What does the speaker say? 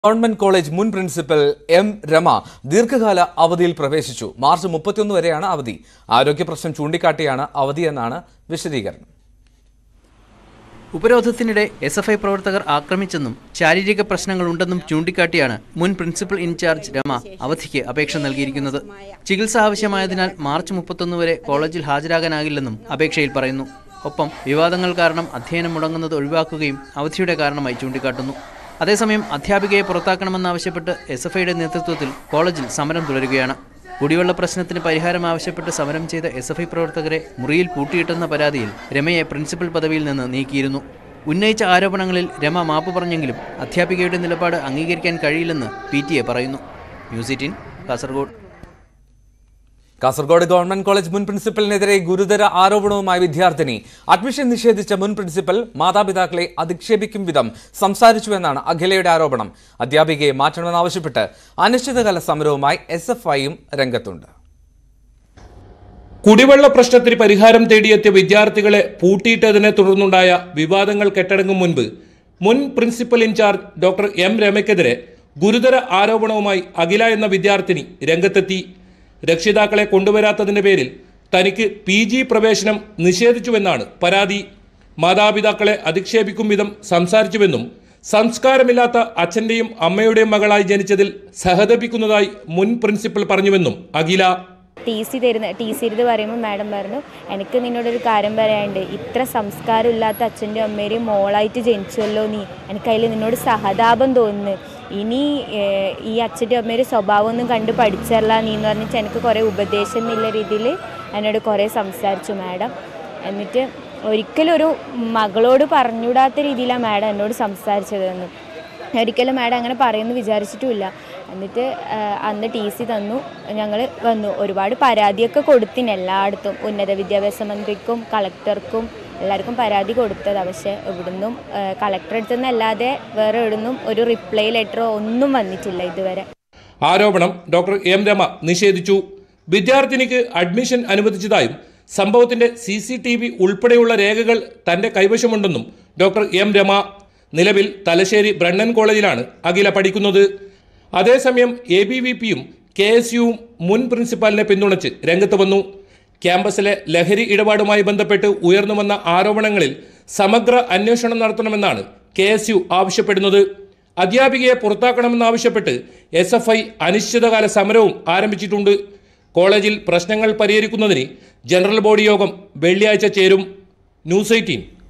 government college മുൻ principal M Rama ദീർഘകാല അവധിയിൽ പ്രവേശിച്ചു മാർച്ച് മുപ്പത്തിയൊന്ന് വരെയാണ് അവധി ആരോഗ്യ പ്രശ്നം ചൂണ്ടിക്കാട്ടിയാണ് അവധിയെന്നാണ് വിശദീകരണം ഉപരോധത്തിനിടെ എസ് എഫ് ഐ പ്രവർത്തകർ ആക്രമിച്ചെന്നും ശാരീരിക പ്രശ്നങ്ങളുണ്ടെന്നും ചൂണ്ടിക്കാട്ടിയാണ് മുൻ പ്രിൻസിപ്പൽ ഇൻചാർജ് രമ അവധിക്ക് അപേക്ഷ നൽകിയിരിക്കുന്നത് ചികിത്സ ആവശ്യമായതിനാൽ മാർച്ച് മുപ്പത്തൊന്ന് വരെ കോളേജിൽ ഹാജരാകാനാകില്ലെന്നും അപേക്ഷയിൽ പറയുന്നു ഒപ്പം വിവാദങ്ങൾ കാരണം അധ്യയനം മുടങ്ങുന്നത് ഒഴിവാക്കുകയും അവധിയുടെ കാരണമായി ചൂണ്ടിക്കാട്ടുന്നു അതേസമയം അധ്യാപികയെ പുറത്താക്കണമെന്നാവശ്യപ്പെട്ട് എസ് എഫ് ഐയുടെ നേതൃത്വത്തിൽ കോളേജിൽ സമരം തുടരുകയാണ് കുടിവെള്ള പ്രശ്നത്തിന് പരിഹാരം ആവശ്യപ്പെട്ട് സമരം ചെയ്ത എസ് എഫ് ഐ പ്രവർത്തകരെ മുറിയിൽ പൂട്ടിയിട്ടെന്ന പരാതിയിൽ രമയെ പ്രിൻസിപ്പൽ പദവിയിൽ നിന്ന് നീക്കിയിരുന്നു ഉന്നയിച്ച ആരോപണങ്ങളിൽ രമ മാപ്പ് പറഞ്ഞെങ്കിലും അധ്യാപികയുടെ നിലപാട് അംഗീകരിക്കാൻ കഴിയില്ലെന്ന് പി ടി എ പറയുന്നു news eighteen Kasaragod Kasaragod government college മുൻ പ്രിൻസിപ്പലിനെതിരെ ഗുരുതര ആരോപണവുമായി വിദ്യാർത്ഥിനി അഡ്മിഷൻ നിഷേധിച്ച മുൻ പ്രിൻസിപ്പൽ മാതാപിതാക്കളെ അധിക്ഷേപിക്കും വിധം സംസാരിച്ചുവെന്നാണ് അഖിലയുടെ ആരോപണം അധ്യാപികയെ മാറ്റണമെന്നാവശ്യപ്പെട്ട് അനിശ്ചിതകാല സമരവുമായി എസ് എഫ് ഐയും രംഗത്തുണ്ട് കുടിവെള്ള പ്രശ്നത്തിന് പരിഹാരം തേടിയെത്തിയ വിദ്യാർത്ഥികളെ പൂട്ടിയിട്ടതിനെ തുടർന്നുണ്ടായ വിവാദങ്ങൾ കെട്ടടങ്ങും മുൻപ് മുൻ പ്രിൻസിപ്പൽ ഇൻചാർജ് ഡോക്ടർ എം രമയ്ക്കെതിരെ ഗുരുതര ആരോപണവുമായി അഖില എന്ന വിദ്യാർത്ഥിനി രംഗത്തെത്തി രക്ഷിതാക്കളെ കൊണ്ടുവരാത്തതിന്റെ പേരിൽ തനിക്ക് പി ജി പ്രവേശനം നിഷേധിച്ചുവെന്നാണ് പരാതി മാതാപിതാക്കളെ അധിക്ഷേപിക്കും വിധം സംസാരിച്ചുവെന്നും സംസ്കാരമില്ലാത്ത അച്ഛന്റെയും അമ്മയുടെയും മകളായി ജനിച്ചതിൽ സഹതപിക്കുന്നതായി മുൻ പ്രിൻസിപ്പൽ പറഞ്ഞുവെന്നും അഖില ടി സി തരുന്ന ടി സി ഇരുന്ന് പറയുമ്പോൾ മാഡം പറഞ്ഞു എനിക്ക് നിന്നോടൊരു കാര്യം പറയാനുണ്ട് ഇത്ര സംസ്കാരമില്ലാത്ത അച്ഛൻ്റെ അമ്മേരെയും മോളായിട്ട് ജനിച്ചല്ലോ നീ എനിക്കതിൽ നിന്നോട് സഹതാപം തോന്നുന്നു ഇനി ഏഹ്, ഈ അച്ഛൻ്റെ അമ്മയുടെ സ്വഭാവമൊന്നും കണ്ട് പഠിച്ചല്ല നീ എന്ന് പറഞ്ഞിട്ട് എനിക്ക് കുറേ ഉപദേശം എന്നുള്ള രീതിയിൽ എന്നോട് കുറേ സംസാരിച്ചു മാഡം എന്നിട്ട് ഒരിക്കലും ഒരു മകളോട് പറഞ്ഞുകൂടാത്ത രീതിയിലാണ് മാഡം എന്നോട് സംസാരിച്ചതെന്ന് ഒരിക്കലും മാഡം അങ്ങനെ പറയുമെന്ന് വിചാരിച്ചിട്ടുമില്ല എന്നിട്ട് ആ, അന്ന് ടി സി തന്നു ഞങ്ങൾ വന്നു ഒരുപാട് പരാതിയൊക്കെ കൊടുത്തിന് എല്ലായിടത്തും ഉന്നത വിദ്യാഭ്യാസ മന്ത്രിക്കും കളക്ടർക്കും എല്ലാവർക്കും പരാതി കൊടുത്തതാണ് പക്ഷേ ഇവിടുന്നും കളക്ടർ അടുത്തു നിന്നല്ലാതെ വേറെ എവിടുന്നും ഒരു റിപ്ലൈ ലെറ്ററോ ഒന്നും വന്നിട്ടില്ല ഇതുവരെ ആരോപണം ഡോക്ടർ എം രമ നിഷേധിച്ചു വിദ്യാർത്ഥിനിക്ക് അഡ്മിഷൻ അനുവദിച്ചതായും സംഭവത്തിന്റെ സി സി ടി വി ഉൾപ്പെടെയുള്ള രേഖകൾ തന്റെ കൈവശമുണ്ടെന്നും ഡോക്ടർ എം രമ നിലവിൽ തലശ്ശേരി ബ്രണ്ണൻ കോളേജിലാണ് അഖില പഠിക്കുന്നത് അതേസമയം എ ബി വി പിയും കെ എസ് യുവും മുൻ പ്രിൻസിപ്പാലിനെ പിന്തുണച്ച് രംഗത്ത് വന്നു ക്യാമ്പസിലെ ലഹരി ഇടപാടുമായി ബന്ധപ്പെട്ട് ഉയർന്നു വന്ന ആരോപണങ്ങളിൽ സമഗ്ര അന്വേഷണം നടത്തണമെന്നാണ് കെ എസ് യു ആവശ്യപ്പെടുന്നത് അധ്യാപികയെ പുറത്താക്കണമെന്നാവശ്യപ്പെട്ട് എസ് എഫ് ഐ അനിശ്ചിതകാല സമരവും ആരംഭിച്ചിട്ടുണ്ട് കോളേജിൽ പ്രശ്നങ്ങൾ പരിഹരിക്കുന്നതിന് ജനറൽ ബോഡി യോഗം വെള്ളിയാഴ്ച ചേരും ന്യൂസ് എയ്റ്റീൻ